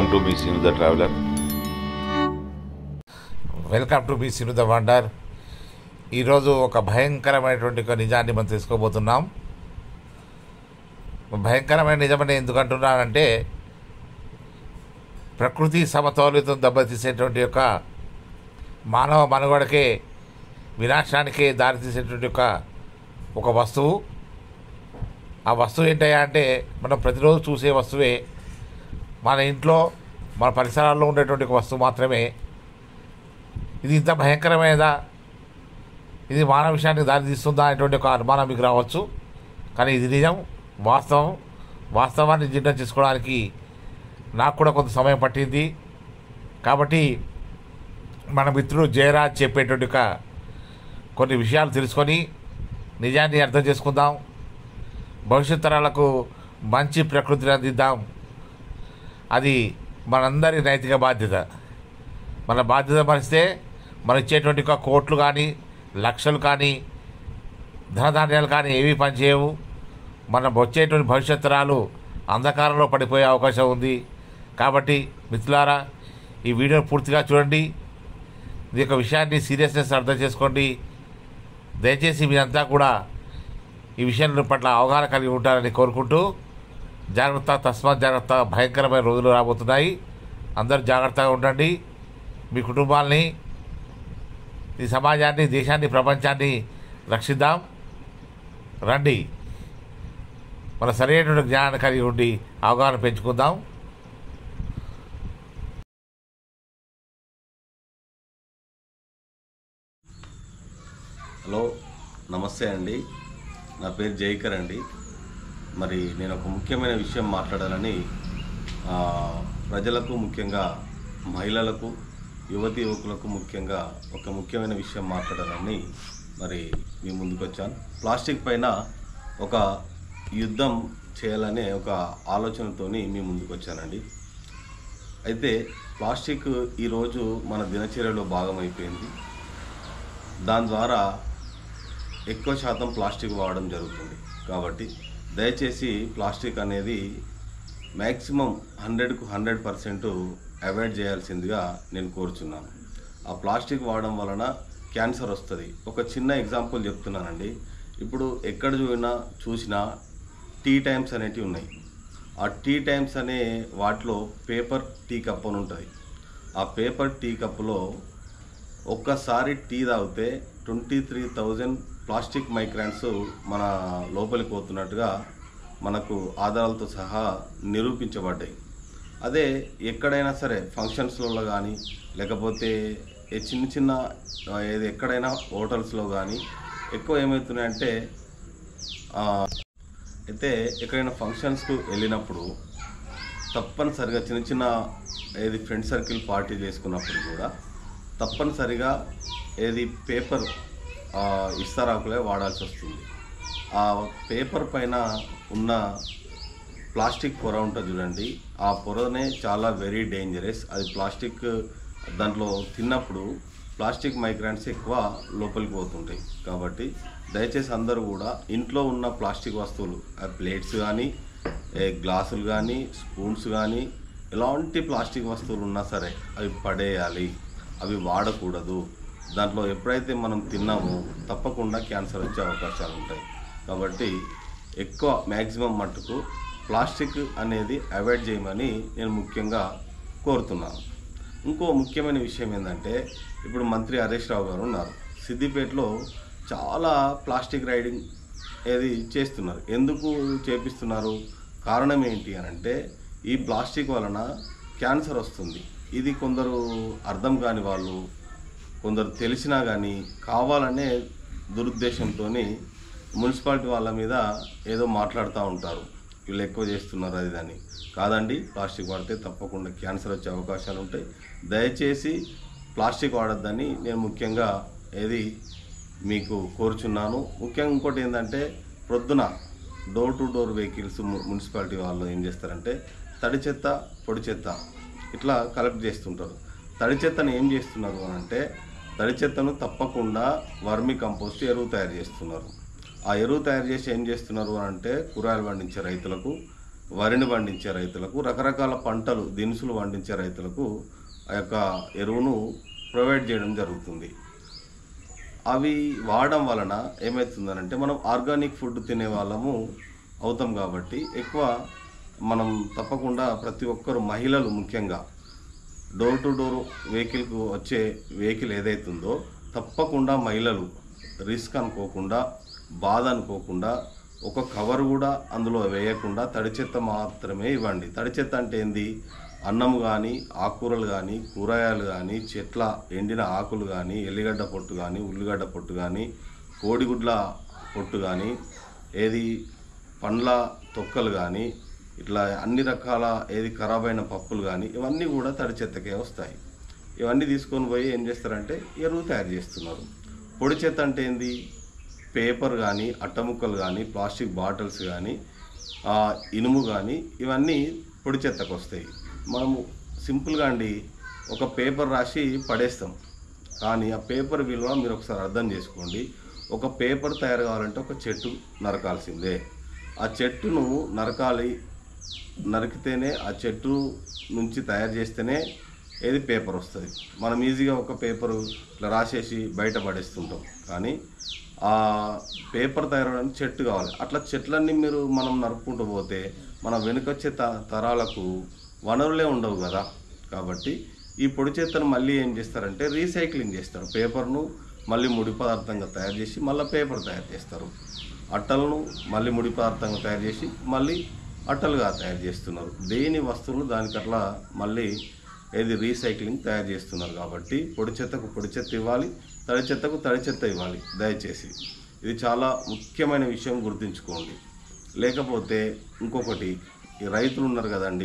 Welcome to be Sinu the Traveler. Welcome to B Sinu the wonder ఈరోజు ఒక భయంకరమైనటువంటి ఒక నిజాన్ని మనం తెలుసుకోబోతున్నాం భయంకరమైన నిజమని ఎందుకు అంటున్నానంటే ప్రకృతి సమతౌలితం దెబ్బతీసేటువంటి యొక్క మానవ మనుగడకే వినాశనానికే దారితీసేటువంటి ఒక ఒక వస్తువు ఆ వస్తువు ఏంటయ్యా అంటే మనం ప్రతిరోజు చూసే వస్తువే మన ఇంట్లో మన పరిసరాల్లో ఉండేటువంటి ఒక వస్తువు మాత్రమే ఇది ఇంత భయంకరమైనదా ఇది మానవ విషయానికి దారి తీస్తుందా అనేటువంటి ఒక అనుమానం మీకు రావచ్చు కానీ ఇది నిజం వాస్తవం వాస్తవాన్ని జీర్ణం చేసుకోవడానికి నాకు కూడా కొంత సమయం పట్టింది కాబట్టి మన మిత్రుడు జయరాజ్ చెప్పేటువంటి ఒక కొన్ని విషయాలు తెలుసుకొని నిజాన్ని అర్థం చేసుకుందాం భవిష్యత్ తరాలకు మంచి ప్రకృతిని అందిద్దాం అది మనందరి నైతిక బాధ్యత మన బాధ్యత మరిస్తే మనం ఇచ్చేటువంటి ఒక కోట్లు కానీ లక్షలు కానీ ధనధాన్యాలు కానీ ఏవి పనిచేయవు మనం వచ్చేటువంటి భవిష్యత్ తరాలు అంధకారంలో పడిపోయే అవకాశం ఉంది కాబట్టి మిత్రులారా ఈ వీడియోని పూర్తిగా చూడండి ఈ యొక్క విషయాన్ని సీరియస్నెస్ అర్థం చేసుకోండి దయచేసి మీరంతా కూడా ఈ విషయం పట్ల అవగాహన కలిగి ఉంటారని కోరుకుంటూ జాగ్రత్త తస్మాత్ జాగ్రత్త భయంకరమైన రోజులు రాబోతున్నాయి అందరూ జాగ్రత్తగా ఉండండి మీ కుటుంబాల్ని ఈ సమాజాన్ని దేశాన్ని ప్రపంచాన్ని రక్షిద్దాం రండి మన సరైనటువంటి జ్ఞానాన్ని కలిగి ఉండి అవగాహన పెంచుకుందాం హలో నమస్తే అండి నా పేరు జైకర్ అండి మరి నేను ఒక ముఖ్యమైన విషయం మాట్లాడాలని ఆ, ప్రజలకు ముఖ్యంగా మహిళలకు యువతి యువకులకు ముఖ్యంగా ఒక ముఖ్యమైన విషయం మాట్లాడాలని మరి మీ ముందుకు వచ్చాను ప్లాస్టిక్ పైన ఒక యుద్ధం చేయాలనే ఒక ఆలోచనతోని మీ ముందుకు వచ్చానండి అయితే ప్లాస్టిక్ ఈరోజు మన దినచర్యలో భాగమైపోయింది దాని ద్వారా ఎక్కువ శాతం ప్లాస్టిక్ వాడడం జరుగుతుంది కాబట్టి దయచేసి ప్లాస్టిక్ అనేది మ్యాక్సిమం హండ్రెడ్కు హండ్రెడ్ పర్సెంట్ అవాయిడ్ చేయాల్సిందిగా నేను కోరుచున్నాను ఆ ప్లాస్టిక్ వాడడం వలన క్యాన్సర్ వస్తుంది ఒక చిన్న ఎగ్జాంపుల్ చెప్తున్నానండి ఇప్పుడు ఎక్కడ చూసినా చూసినా టీ టైమ్స్ అనేటివి ఉన్నాయి ఆ టీ టైమ్స్ అనే వాటిలో పేపర్ టీ కప్ అని ఉంటుంది ఆ పేపర్ టీ కప్పులో ఒక్కసారి టీ తాగితే twenty three thousand plastic microns మన లోపలికి పోతున్నట్టుగా మనకు ఆధారాలతో సహా నిరూపించబడ్డాయి అదే ఎక్కడైనా సరే ఫంక్షన్స్లలో కానీ లేకపోతే ఏ చిన్న చిన్న ఆ, ఏది ఎక్కడైనా హోటల్స్లో కానీ ఎక్కువ ఏమవుతున్నాయంటే ఆ, అయితే ఎక్కడైనా ఫంక్షన్స్కు వెళ్ళినప్పుడు తప్పనిసరిగా చిన్న చిన్న ఏది ఫ్రెండ్ సర్కిల్ పార్టీ చేసుకున్నప్పుడు కూడా తప్పనిసరిగా ఏది పేపర్ ఆ, ఇస్తారాకులే వాడాల్సి వస్తుంది ఆ పేపర్ పైన ఉన్న ప్లాస్టిక్ పొర ఉంటుంది చూడండి ఆ పొరనే చాలా వెరీ డేంజరస్ అది ప్లాస్టిక్ దాంట్లో తిన్నప్పుడు ప్లాస్టిక్ మైగ్రాంట్స్ ఎక్కువ లోపలికి పోతుంటాయి కాబట్టి దయచేసి అందరూ కూడా ఇంట్లో ఉన్న ప్లాస్టిక్ వస్తువులు ఆ ప్లేట్స్ కానీ ఏ గ్లాసులు కానీ స్పూన్స్ కానీ ఎలాంటి ప్లాస్టిక్ వస్తువులు ఉన్నా సరే అవి పడేయాలి అవి వాడకూడదు దాంట్లో ఎప్పుడైతే మనం తిన్నామో తప్పకుండా క్యాన్సర్ వచ్చే అవకాశాలు ఉంటాయి కాబట్టి ఎక్కువ మ్యాక్సిమం మట్టుకు ప్లాస్టిక్ అనేది అవాయిడ్ చేయమని నేను ముఖ్యంగా కోరుతున్నాను ఇంకో ముఖ్యమైన విషయం ఏంటంటే ఇప్పుడు మంత్రి హరీష్ రావు గారు ఉన్నారు సిద్దిపేటలో చాలా ప్లాస్టిక్ రైడింగ్ ఏది చేస్తున్నారు ఎందుకు చేపిస్తున్నారు కారణం ఏంటి అని అంటే ఈ ప్లాస్టిక్ వలన క్యాన్సర్ వస్తుంది ఇది కొందరు అర్థం కాని వాళ్ళు కొందరు తెలిసినా కానీ కావాలనే దురుద్దేశంతో మున్సిపాలిటీ వాళ్ళ మీద ఏదో మాట్లాడుతూ ఉంటారు వీళ్ళు ఎక్కువ చేస్తున్నారు అది దాన్ని కాదండి ప్లాస్టిక్ వాడితే తప్పకుండా క్యాన్సర్ వచ్చే అవకాశాలు ఉంటాయి దయచేసి ప్లాస్టిక్ వాడొద్దని నేను ముఖ్యంగా ఏది మీకు కోరుచున్నాను ముఖ్యంగా ఇంకోటి ఏంటంటే ప్రొద్దున డోర్ టు డోర్ వెహికల్స్ ము- మున్సిపాలిటీ వాళ్ళు ఏం చేస్తారంటే తడి చెత్త పొడి చెత్త ఇట్లా కలెక్ట్ చేస్తుంటారు తడి చెత్తను ఏం చేస్తున్నారు అని అంటే తడి చెత్తను తప్పకుండా వర్మి కంపోస్ట్ ఎరువు తయారు చేస్తున్నారు ఆ ఎరువు తయారు చేసి ఏం చేస్తున్నారు అని అంటే కూరగాయలు పండించే రైతులకు వరిని పండించే రైతులకు రకరకాల పంటలు దినుసులు పండించే రైతులకు ఆ యొక్క ఎరువును ప్రొవైడ్ చేయడం జరుగుతుంది అవి వాడడం వలన ఏమవుతుందనంటే మనం ఆర్గానిక్ ఫుడ్ తినే వాళ్ళము అవుతాం కాబట్టి ఎక్కువ మనం తప్పకుండా ప్రతి ఒక్కరు మహిళలు ముఖ్యంగా డోర్ టు డోర్ వెహికల్కు వచ్చే వెహికల్ ఏదైతుందో తప్పకుండా మహిళలు రిస్క్ అనుకోకుండా బాధ అనుకోకుండా ఒక కవర్ కూడా అందులో వేయకుండా తడి చెత్త మాత్రమే ఇవ్వండి తడి చెత్త అంటే ఏంది అన్నం కానీ ఆకుకూరలు కానీ కూరగాయలు కానీ చెట్ల ఎండిన ఆకులు కానీ ఎల్లిగడ్డ పొట్టు కానీ ఉల్లిగడ్డ పొట్టు కానీ కోడిగుడ్ల పొట్టు కానీ ఏది పండ్ల తొక్కలు కానీ ఇట్లా అన్ని రకాల ఏది ఖరాబ్ అయిన పప్పులు కానీ ఇవన్నీ కూడా తడి చెత్తకే వస్తాయి ఇవన్నీ తీసుకొని పోయి ఏం చేస్తారంటే ఎరువు తయారు చేస్తున్నారు పొడి చెత్త అంటే ఏంది పేపర్ కానీ అట్టముక్కలు కానీ ప్లాస్టిక్ బాటిల్స్ కానీ ఆ, ఇనుము కానీ ఇవన్నీ పొడి చెత్తకు వస్తాయి మనము సింపుల్గా అండి ఒక పేపర్ రాసి పడేస్తాం కానీ ఆ పేపర్ విలువ మీరు ఒకసారి అర్థం చేసుకోండి ఒక పేపర్ తయారు కావాలంటే ఒక చెట్టు నరకాల్సిందే ఆ చెట్టును నరకాలి నరికితేనే ఆ చెట్టు నుంచి తయారు చేస్తేనే ఏది పేపర్ వస్తుంది మనం ఈజీగా ఒక పేపరు ఇట్లా రాసేసి బయట పడేస్తుంటాం కానీ ఆ పేపర్ తయారవడానికి చెట్టు కావాలి అట్లా చెట్లన్నీ మీరు మనం నరుక్కుంటూ పోతే మన వెనుకొచ్చే త తరాలకు వనరులే ఉండవు కదా కాబట్టి ఈ పొడి చెత్తను మళ్ళీ ఏం చేస్తారంటే రీసైక్లింగ్ చేస్తారు పేపర్ను మళ్ళీ ముడి పదార్థంగా తయారు చేసి మళ్ళీ పేపర్ తయారు చేస్తారు అట్టలను మళ్ళీ ముడి పదార్థంగా తయారు చేసి మళ్ళీ అట్టలుగా తయారు చేస్తున్నారు దేని వస్తువులు దానికి అట్లా మళ్ళీ ఏది రీసైక్లింగ్ తయారు చేస్తున్నారు కాబట్టి పొడి చెత్తకు పొడి చెత్త ఇవ్వాలి తడి చెత్తకు తడి చెత్త ఇవ్వాలి దయచేసి ఇది చాలా ముఖ్యమైన విషయం గుర్తుంచుకోండి లేకపోతే ఇంకొకటి ఈ రైతులు ఉన్నారు కదండి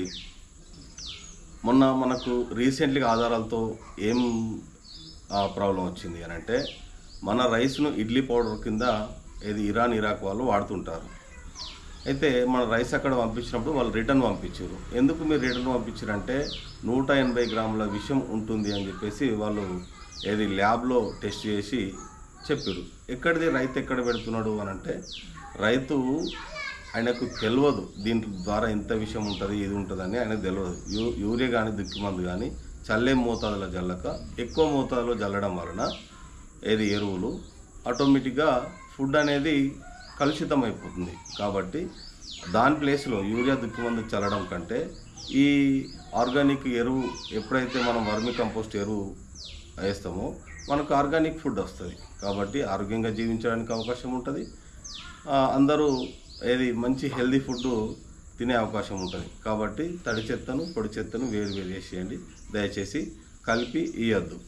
మొన్న మనకు రీసెంట్లీగా ఆధారాలతో ఏం ప్రాబ్లం వచ్చింది అని అంటే మన రైస్ను ఇడ్లీ పౌడర్ కింద ఏది ఇరాన్ ఇరాక్ వాళ్ళు వాడుతుంటారు అయితే మన రైస్ అక్కడ పంపించినప్పుడు వాళ్ళు రిటర్న్ పంపించారు ఎందుకు మీరు రిటర్న్ పంపించారంటే నూట ఎనభై గ్రాముల విషం ఉంటుంది అని చెప్పేసి వాళ్ళు ఏది ల్యాబ్లో టెస్ట్ చేసి చెప్పారు ఎక్కడిది రైతు ఎక్కడ పెడుతున్నాడు అని అంటే రైతు ఆయనకు తెలియదు దీని ద్వారా ఇంత విషయం ఉంటుంది ఇది ఉంటుందని ఆయనకు తెలియదు యూ యూరియా కానీ దుక్కి మందు కానీ చల్లే మోతాదులో జల్లక ఎక్కువ మోతాదులో జల్లడం వలన ఏది ఎరువులు ఆటోమేటిక్గా ఫుడ్ అనేది కలుషితం అయిపోతుంది కాబట్టి దాని ప్లేస్లో యూరియా దుక్కి మందు చల్లడం కంటే ఈ ఆర్గానిక్ ఎరువు ఎప్పుడైతే మనం వర్మి కంపోస్ట్ ఎరువు వేస్తామో మనకు ఆర్గానిక్ ఫుడ్ వస్తుంది కాబట్టి ఆరోగ్యంగా జీవించడానికి అవకాశం ఉంటుంది ఆ, అందరూ ఏది మంచి హెల్దీ ఫుడ్ తినే అవకాశం ఉంటుంది కాబట్టి తడి చెత్తను పొడి చెత్తను వేరు వేరు చేసేయండి దయచేసి కలిపి ఇయ్యద్దు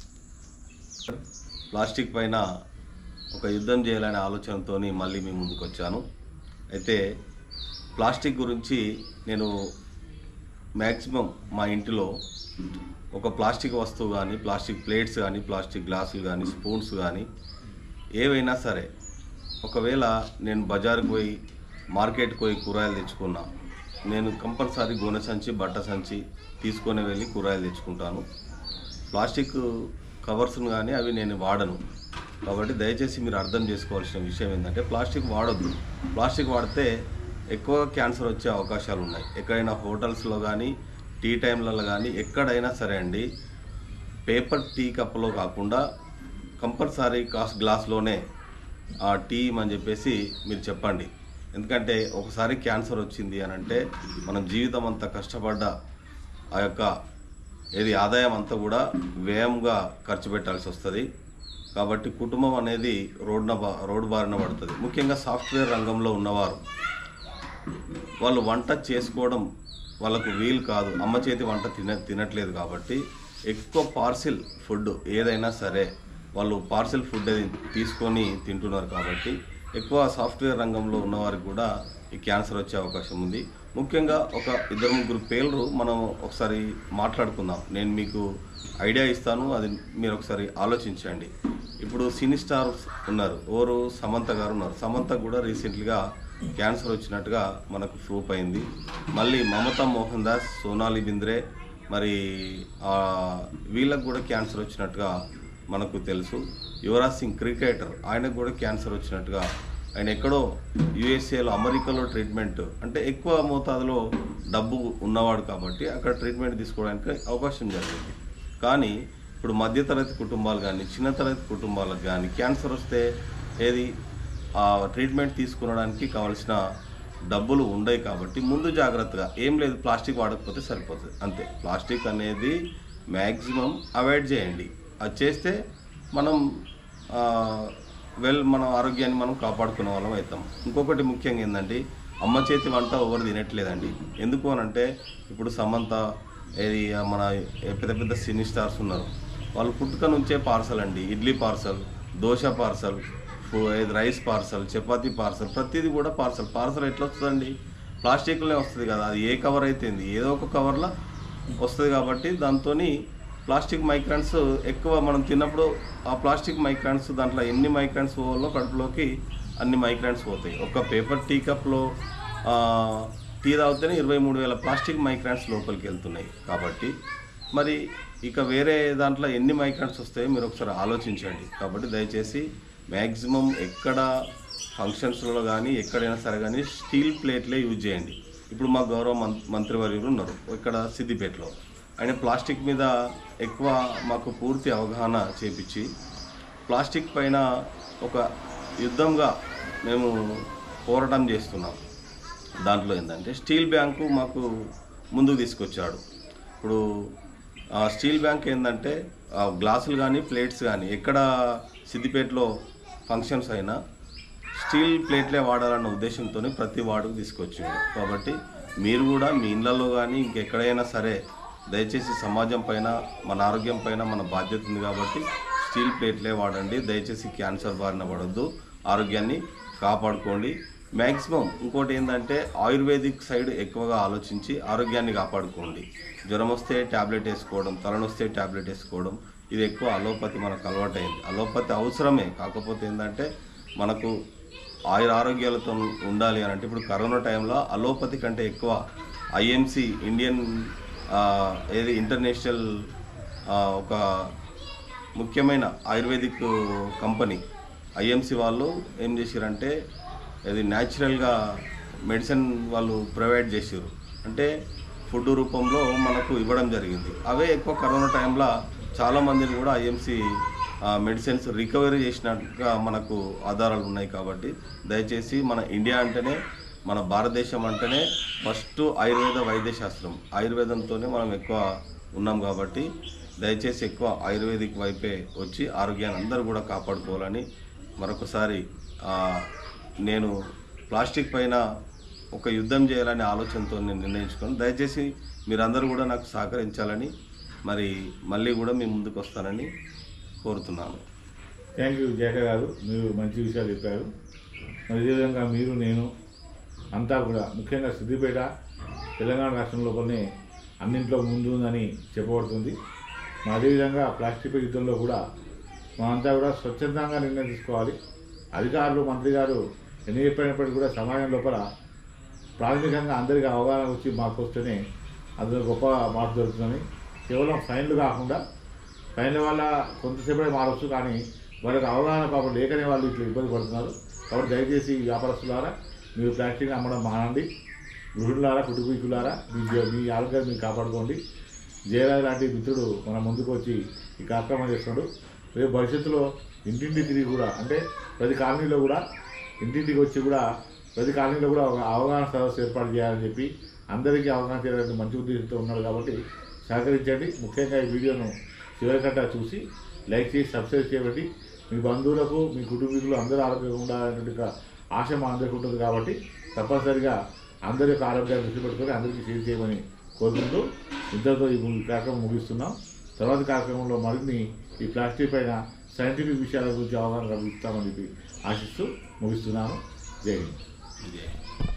ప్లాస్టిక్ పైన ఒక యుద్ధం చేయాలనే ఆలోచనతో మళ్ళీ మీ ముందుకు వచ్చాను అయితే ప్లాస్టిక్ గురించి నేను మ్యాక్సిమం మా ఇంటిలో ఒక ప్లాస్టిక్ వస్తువు కానీ ప్లాస్టిక్ ప్లేట్స్ కానీ ప్లాస్టిక్ గ్లాసులు కానీ స్పూన్స్ కానీ ఏవైనా సరే ఒకవేళ నేను బజార్కి పోయి మార్కెట్కి పోయి కూరగాయలు తెచ్చుకున్నా నేను కంపల్సరీ గోనె సంచి బట్ట సంచి తీసుకొని వెళ్ళి కూరగాయలు తెచ్చుకుంటాను ప్లాస్టిక్ కవర్స్ను కానీ అవి నేను వాడను కాబట్టి దయచేసి మీరు అర్థం చేసుకోవాల్సిన విషయం ఏంటంటే ప్లాస్టిక్ వాడొద్దు ప్లాస్టిక్ వాడితే ఎక్కువ క్యాన్సర్ వచ్చే అవకాశాలు ఉన్నాయి ఎక్కడైనా హోటల్స్లో కానీ టీ టైంలలో కానీ ఎక్కడైనా సరే అండి పేపర్ టీ కప్లో కాకుండా కంపల్సరీ కాస్ గ్లాస్లోనే ఆ టీ అని చెప్పేసి మీరు చెప్పండి ఎందుకంటే ఒకసారి క్యాన్సర్ వచ్చింది అని అంటే మనం జీవితం అంతా కష్టపడ్డ ఆ యొక్క ఏది ఆదాయం అంతా కూడా వ్యయంగా ఖర్చు పెట్టాల్సి వస్తుంది కాబట్టి కుటుంబం అనేది రోడ్న బా రోడ్డు బారిన పడుతుంది ముఖ్యంగా సాఫ్ట్వేర్ రంగంలో ఉన్నవారు వాళ్ళు వంట చేసుకోవడం వాళ్ళకు వీలు కాదు అమ్మ చేతి వంట తిన తినట్లేదు కాబట్టి ఎక్కువ పార్సిల్ ఫుడ్ ఏదైనా సరే వాళ్ళు పార్సిల్ ఫుడ్ అది తీసుకొని తింటున్నారు కాబట్టి ఎక్కువ సాఫ్ట్వేర్ రంగంలో ఉన్నవారికి కూడా ఈ క్యాన్సర్ వచ్చే అవకాశం ఉంది ముఖ్యంగా ఒక ఇద్దరు ముగ్గురు పేర్లు మనం ఒకసారి మాట్లాడుకుందాం నేను మీకు ఐడియా ఇస్తాను అది మీరు ఒకసారి ఆలోచించండి ఇప్పుడు సినీ స్టార్స్ ఉన్నారు ఓరు సమంత గారు ఉన్నారు సమంత కూడా రీసెంట్లీగా క్యాన్సర్ వచ్చినట్టుగా మనకు ప్రూఫ్ అయింది మళ్ళీ మమతా మోహన్ దాస్ సోనాలి బింద్రే మరి ఆ, వీళ్ళకు కూడా క్యాన్సర్ వచ్చినట్టుగా మనకు తెలుసు యువరాజ్ సింగ్ క్రికెటర్ ఆయనకు కూడా క్యాన్సర్ వచ్చినట్టుగా ఆయన ఎక్కడో యుఎస్ఏలో అమెరికాలో ట్రీట్మెంట్ అంటే ఎక్కువ మోతాదులో డబ్బు ఉన్నవాడు కాబట్టి అక్కడ ట్రీట్మెంట్ తీసుకోవడానికి అవకాశం జరిగింది కానీ ఇప్పుడు మధ్యతరగతి కుటుంబాలు కానీ చిన్న తరగతి కుటుంబాలకు కానీ క్యాన్సర్ వస్తే ఏది ఆ ట్రీట్మెంట్ తీసుకునడానికి కావాల్సిన డబ్బులు ఉండవు కాబట్టి ముందు జాగ్రత్తగా ఏం లేదు ప్లాస్టిక్ వాడకపోతే సరిపోతుంది అంతే ప్లాస్టిక్ అనేది మ్యాక్సిమం అవాయిడ్ చేయండి అది చేస్తే మనం ఆ, వెల్ మన ఆరోగ్యాన్ని మనం కాపాడుకునే వాళ్ళం అవుతాం ఇంకొకటి ముఖ్యంగా ఏంటంటే అమ్మ చేతి వంట ఎవరు తినట్లేదండి ఎందుకు అని అంటే ఇప్పుడు సమంత ఏది ఆ, మన పెద్ద పెద్ద సినీ స్టార్స్ ఉన్నారు వాళ్ళు పుట్టుక నుంచే పార్సల్ అండి ఇడ్లీ పార్సల్ దోశ పార్సల్ ఫు- ఏది రైస్ పార్సల్ చపాతీ పార్సల్ ప్రతిదీ కూడా పార్సల్ పార్సల్ ఎట్లా వస్తుందండి ప్లాస్టిక్లోనే వస్తుంది కదా అది ఏ కవర్ అయితే ఏంది, ఏదో ఒక కవర్లో వస్తుంది కాబట్టి దాంతో ప్లాస్టిక్ మైక్రాన్స్ ఎక్కువ మనం తిన్నప్పుడు ఆ ప్లాస్టిక్ మైక్రాన్స్ దాంట్లో ఎన్ని మైక్రాన్స్ పోవాలో కడుపులోకి అన్ని మైక్రాన్స్ పోతాయి ఒక పేపర్ టీ కప్లో ఆ, టీ తాగితేనే ఇరవై మూడు వేల ప్లాస్టిక్ మైక్రాన్స్ లోపలికి వెళ్తున్నాయి కాబట్టి మరి ఇక వేరే దాంట్లో ఎన్ని మైక్రాన్స్ వస్తాయో మీరు ఒకసారి ఆలోచించండి కాబట్టి దయచేసి మ్యాక్సిమం ఎక్కడ ఫంక్షన్స్లో కానీ ఎక్కడైనా సరే కానీ స్టీల్ ప్లేట్లే యూజ్ చేయండి ఇప్పుడు మా గౌరవ మం మంత్రివర్యులు ఉన్నారు ఇక్కడ సిద్దిపేటలో ఆయన ప్లాస్టిక్ మీద ఎక్కువ మాకు పూర్తి అవగాహన చేపించి ప్లాస్టిక్ పైన ఒక యుద్ధంగా మేము పోరాటం చేస్తున్నాం దాంట్లో ఏంటంటే స్టీల్ బ్యాంకు మాకు ముందుకు తీసుకొచ్చాడు ఇప్పుడు ఆ స్టీల్ బ్యాంక్ ఏంటంటే ఆ గ్లాసులు కానీ ప్లేట్స్ కానీ ఎక్కడ సిద్దిపేటలో ఫంక్షన్స్ అయినా స్టీల్ ప్లేట్లే వాడాలన్న ఉద్దేశంతో ప్రతి వాడుకు తీసుకొచ్చిండు కాబట్టి మీరు కూడా మీ ఇళ్ళల్లో కానీ ఇంకెక్కడైనా సరే దయచేసి సమాజం పైన మన ఆరోగ్యం పైన మన బాధ్యత ఉంది కాబట్టి స్టీల్ ప్లేట్లే వాడండి దయచేసి క్యాన్సర్ బారిన పడొద్దు ఆరోగ్యాన్ని కాపాడుకోండి మ్యాక్సిమం ఇంకోటి ఏంటంటే ఆయుర్వేదిక్ సైడ్ ఎక్కువగా ఆలోచించి ఆరోగ్యాన్ని కాపాడుకోండి జ్వరం వస్తే ట్యాబ్లెట్ వేసుకోవడం తలనొస్తే ట్యాబ్లెట్ వేసుకోవడం ఇది ఎక్కువ అలోపతి మనకు అలవాటైంది అలోపతి అవసరమే కాకపోతే ఏంటంటే మనకు ఆయుర ఆరోగ్యాలతో ఉండాలి అని అంటే ఇప్పుడు కరోనా టైంలో అలోపతి కంటే ఎక్కువ ఐఎంసి ఇండియన్ ఆ, ఏది ఇంటర్నేషనల్ ఆ, ఒక ముఖ్యమైన ఆయుర్వేదిక్ కంపెనీ ఐఎంసి వాళ్ళు ఏం చేశారంటే ఇది న్యాచురల్గా మెడిసిన్ వాళ్ళు ప్రొవైడ్ చేసారు అంటే ఫుడ్ రూపంలో మనకు ఇవ్వడం జరిగింది అవే ఎక్కువ కరోనా టైంలో చాలామందిని కూడా ఐఎంసి మెడిసిన్స్ రికవరీ చేసినట్టుగా మనకు ఆధారాలు ఉన్నాయి కాబట్టి దయచేసి మన ఇండియా అంటేనే మన భారతదేశం అంటేనే ఫస్ట్ ఆయుర్వేద వైద్య శాస్త్రం ఆయుర్వేదంతోనే మనం ఎక్కువ ఉన్నాం కాబట్టి దయచేసి ఎక్కువ ఆయుర్వేదిక్ వైపే వచ్చి ఆరోగ్యాన్ని అందరూ కూడా కాపాడుకోవాలని మరొకసారి ఆ, నేను ప్లాస్టిక్ పైన ఒక యుద్ధం చేయాలనే ఆలోచనతో నేను నిర్ణయించుకున్నాను దయచేసి మీరందరూ కూడా నాకు సహకరించాలని మరి మళ్ళీ కూడా మీ ముందుకు వస్తానని కోరుతున్నాను థ్యాంక్ యూ జేక గారు మీరు మంచి విషయాలు చెప్పారు మరి ఇదే విధంగా మీరు నేను అంతా కూడా ముఖ్యంగా సిద్దిపేట తెలంగాణ రాష్ట్రం లోపలనే అన్నింట్లో ముందు ఉందని చెప్పబడుతుంది మరి అదేవిధంగా ప్లాస్టిక్ యుద్ధంలో కూడా మనంతా కూడా స్వచ్ఛందంగా నిర్ణయం తీసుకోవాలి అధికారులు మంత్రి గారు ఎన్ని చెప్పినప్పటికీ కూడా సమాజం లోపల ప్రాథమికంగా అందరికీ అవగాహన వచ్చి మాకు వస్తేనే అందులో గొప్ప మార్పు జరుగుతుందని కేవలం ఫైన్లు కాకుండా ఫైన్ల వల్ల కొంతసేపే మారవచ్చు కానీ వాళ్ళకి అవగాహన పాపం లేకనే వాళ్ళు ఇట్లా ఇబ్బంది పడుతున్నారు కాబట్టి దయచేసి వ్యాపారస్తులారా మీరు ప్లాస్టిక్ అమ్మడం మానండి గృహిణులారా కుటుంబీకులారా మీ జీ- మీ ఆరోగ్యాన్ని మీరు కాపాడుకోండి జయరాజ్ లాంటి మిత్రుడు మన ముందుకు వచ్చి ఈ కార్యక్రమం చేస్తున్నాడు రేపు భవిష్యత్తులో ఇంటింటి తిరిగి కూడా అంటే ప్రతి కాలనీలో కూడా ఇంటింటికి వచ్చి కూడా ప్రతి కాలనీలో కూడా ఒక అవగాహన సదస్సు ఏర్పాటు చేయాలని చెప్పి అందరికీ అవగాహన చేయాలని మంచి ఉద్దేశంతో ఉన్నాడు కాబట్టి సహకరించండి ముఖ్యంగా ఈ వీడియోను చివరికంటా చూసి లైక్ చేసి సబ్స్క్రైబ్ చేయబట్టి మీ బంధువులకు మీ కుటుంబీకులు అందరూ ఆరోగ్యంగా ఉండాలనే ఒక ఆశ మా అందరికీ ఉంటుంది కాబట్టి తప్పనిసరిగా అందరి యొక్క ఆరోగ్యాన్ని దృష్టి పెట్టుకొని అందరికీ షేర్ చేయమని కోరుకుంటూ ఇంతతో ఈ ము- కార్యక్రమం ముగిస్తున్నాం తర్వాత కార్యక్రమంలో మరిన్ని ఈ ప్లాస్టిక్ పైన సైంటిఫిక్ విషయాల గురించి అవగాహన కల్పిస్తామని చెప్పి ఆశిస్తూ ముగిస్తున్నాను జై హింద్ ఇదే